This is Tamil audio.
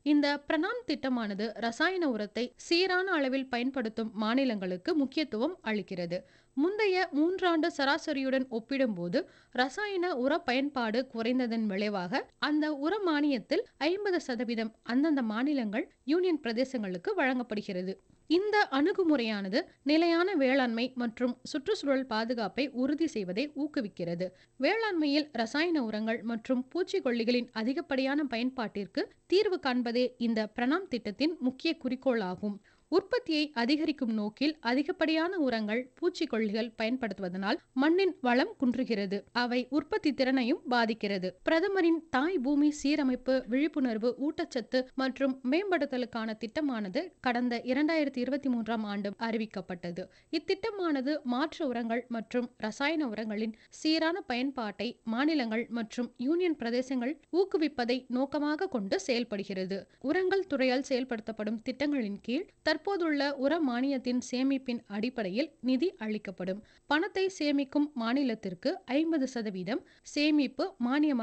இந்த பிரணாம் திட்டமானது ரசாயன உரத்தை சீரான அளவில் பயன்படுத்தும் மாநிலங்களுக்கு முக்கியத்துவம் அளிக்கிறது முந்தைய மூன்றாண்டு சராசரியுடன் ஒப்பிடும்போது ரசாயன உர பயன்பாடு குறைந்ததன் விளைவாக அந்த உர மானியத்தில் ஐம்பது சதவீதம் அந்தந்த மாநிலங்கள் யூனியன் பிரதேசங்களுக்கு வழங்கப்படுகிறது இந்த அணுகுமுறையானது நிலையான வேளாண்மை மற்றும் சுற்றுச்சூழல் பாதுகாப்பை உறுதி செய்வதை ஊக்குவிக்கிறது வேளாண்மையில் ரசாயன உரங்கள் மற்றும் பூச்சிக்கொல்லிகளின் அதிகப்படியான பயன்பாட்டிற்கு தீர்வு காண்பதே இந்த பிரணாம் திட்டத்தின் முக்கிய குறிக்கோளாகும் உற்பத்தியை அதிகரிக்கும் நோக்கில் அதிகப்படியான உரங்கள் பூச்சிக்கொல்லிகள் பயன்படுத்துவதனால் மண்ணின் வளம் குன்றுகிறது அவை உற்பத்தி திறனையும் பாதிக்கிறது பிரதமரின் தாய் பூமி சீரமைப்பு விழிப்புணர்வு ஊட்டச்சத்து மற்றும் மேம்படுத்தலுக்கான திட்டமானது கடந்த இரண்டாயிரத்தி இருபத்தி மூன்றாம் ஆண்டு அறிவிக்கப்பட்டது இத்திட்டமானது மாற்று உரங்கள் மற்றும் ரசாயன உரங்களின் சீரான பயன்பாட்டை மாநிலங்கள் மற்றும் யூனியன் பிரதேசங்கள் ஊக்குவிப்பதை நோக்கமாக கொண்டு செயல்படுகிறது உரங்கள் துறையால் செயல்படுத்தப்படும் திட்டங்களின் கீழ் தற்போதுள்ள உர மானியத்தின் சேமிப்பின் அடிப்படையில் நிதி அளிக்கப்படும் பணத்தை சேமிக்கும் மாநிலத்திற்கு ஐம்பது சதவீதம் சேமிப்பு மானியமாக